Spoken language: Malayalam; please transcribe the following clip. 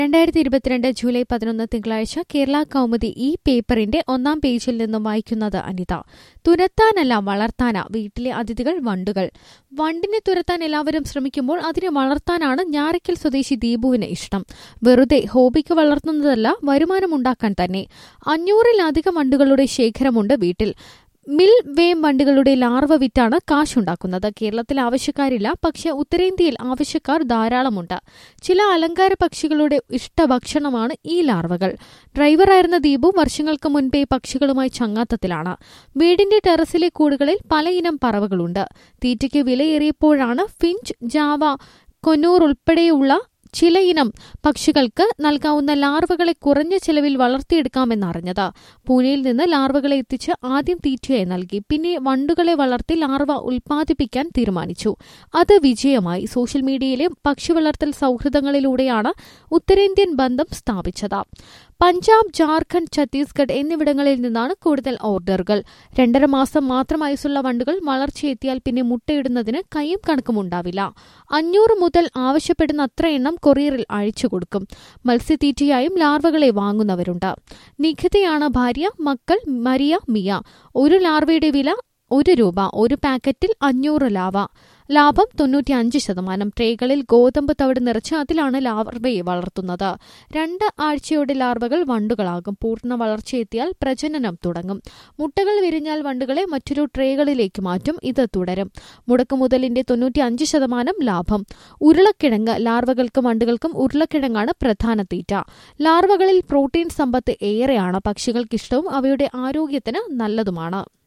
രണ്ടായിരത്തി ഇരുപത്തിരണ്ട് ജൂലൈ പതിനൊന്ന് തിങ്കളാഴ്ച കേരള കൗമുദി ഈ പേപ്പറിന്റെ ഒന്നാം പേജിൽ നിന്നും വായിക്കുന്നത് അനിത തുരത്താനല്ല വളർത്താനാ വീട്ടിലെ അതിഥികൾ വണ്ടുകൾ വണ്ടിനെ തുരത്താൻ എല്ലാവരും ശ്രമിക്കുമ്പോൾ അതിനെ വളർത്താനാണ് ഞാറയ്ക്കൽ സ്വദേശി ദീപുവിന് ഇഷ്ടം വെറുതെ ഹോബിക്ക് വളർത്തുന്നതല്ല വരുമാനമുണ്ടാക്കാൻ തന്നെ അഞ്ഞൂറിലധികം വണ്ടുകളുടെ ശേഖരമുണ്ട് വീട്ടിൽ മിൽ വേം വണ്ടുകളുടെ ലാർവ വിറ്റാണ് കാശുണ്ടാക്കുന്നത് കേരളത്തിൽ ആവശ്യക്കാരില്ല പക്ഷെ ഉത്തരേന്ത്യയിൽ ആവശ്യക്കാർ ധാരാളമുണ്ട് ചില അലങ്കാര പക്ഷികളുടെ ഇഷ്ടഭക്ഷണമാണ് ഈ ലാർവകൾ ഡ്രൈവറായിരുന്ന ദീപു വർഷങ്ങൾക്ക് മുൻപേ പക്ഷികളുമായി ചങ്ങാത്തത്തിലാണ് വീടിന്റെ ടെറസിലെ കൂടുകളിൽ പലയിനം പറവകളുണ്ട് തീറ്റയ്ക്ക് വിലയേറിയപ്പോഴാണ് ഫിഞ്ച് ജാവ കൊന്നൂർ ഉൾപ്പെടെയുള്ള ചിലയിനം പക്ഷികൾക്ക് നൽകാവുന്ന ലാർവകളെ കുറഞ്ഞ ചെലവിൽ വളർത്തിയെടുക്കാമെന്നറിഞ്ഞത് പൂനെയിൽ നിന്ന് ലാർവകളെ എത്തിച്ച് ആദ്യം തീറ്റയായി നൽകി പിന്നെ വണ്ടുകളെ വളർത്തി ലാർവ ഉൽപ്പാദിപ്പിക്കാൻ തീരുമാനിച്ചു അത് വിജയമായി സോഷ്യൽ മീഡിയയിലെ പക്ഷി വളർത്തൽ സൗഹൃദങ്ങളിലൂടെയാണ് ഉത്തരേന്ത്യൻ ബന്ധം സ്ഥാപിച്ചത് പഞ്ചാബ് ജാർഖണ്ഡ് ഛത്തീസ്ഗഡ് എന്നിവിടങ്ങളിൽ നിന്നാണ് കൂടുതൽ ഓർഡറുകൾ രണ്ടര മാസം മാത്രം ആയുസുള്ള വണ്ടുകൾ വളർച്ചയെത്തിയാൽ പിന്നെ മുട്ടയിടുന്നതിന് കൈയും കണക്കും ഉണ്ടാവില്ല അഞ്ഞൂറ് മുതൽ ആവശ്യപ്പെടുന്ന അത്ര എണ്ണം കൊറിയറിൽ അയച്ചു കൊടുക്കും മത്സ്യത്തീറ്റയായും ലാർവകളെ വാങ്ങുന്നവരുണ്ട് നിഖിതയാണ് ഭാര്യ മക്കൾ മരിയ മിയ ഒരു ലാർവയുടെ വില ഒരു രൂപ ഒരു പാക്കറ്റിൽ അഞ്ഞൂറ് ലാവ ലാഭം തൊണ്ണൂറ്റിയഞ്ച് ശതമാനം ട്രേകളിൽ ഗോതമ്പ് തവിട് നിറച്ച് അതിലാണ് ലാർവയെ വളർത്തുന്നത് രണ്ട് ആഴ്ചയോടെ ലാർവകൾ വണ്ടുകളാകും പൂർണ്ണ വളർച്ചയെത്തിയാൽ പ്രജനനം തുടങ്ങും മുട്ടകൾ വിരിഞ്ഞാൽ വണ്ടുകളെ മറ്റൊരു ട്രേകളിലേക്ക് മാറ്റും ഇത് തുടരും മുടക്കുമുതലിന്റെ തൊണ്ണൂറ്റിയഞ്ച് ശതമാനം ലാഭം ഉരുളക്കിഴങ്ങ് ലാർവകൾക്കും വണ്ടുകൾക്കും ഉരുളക്കിഴങ്ങാണ് പ്രധാന തീറ്റ ലാർവകളിൽ പ്രോട്ടീൻ സമ്പത്ത് ഏറെയാണ് പക്ഷികൾക്കിഷ്ടവും അവയുടെ ആരോഗ്യത്തിന് നല്ലതുമാണ്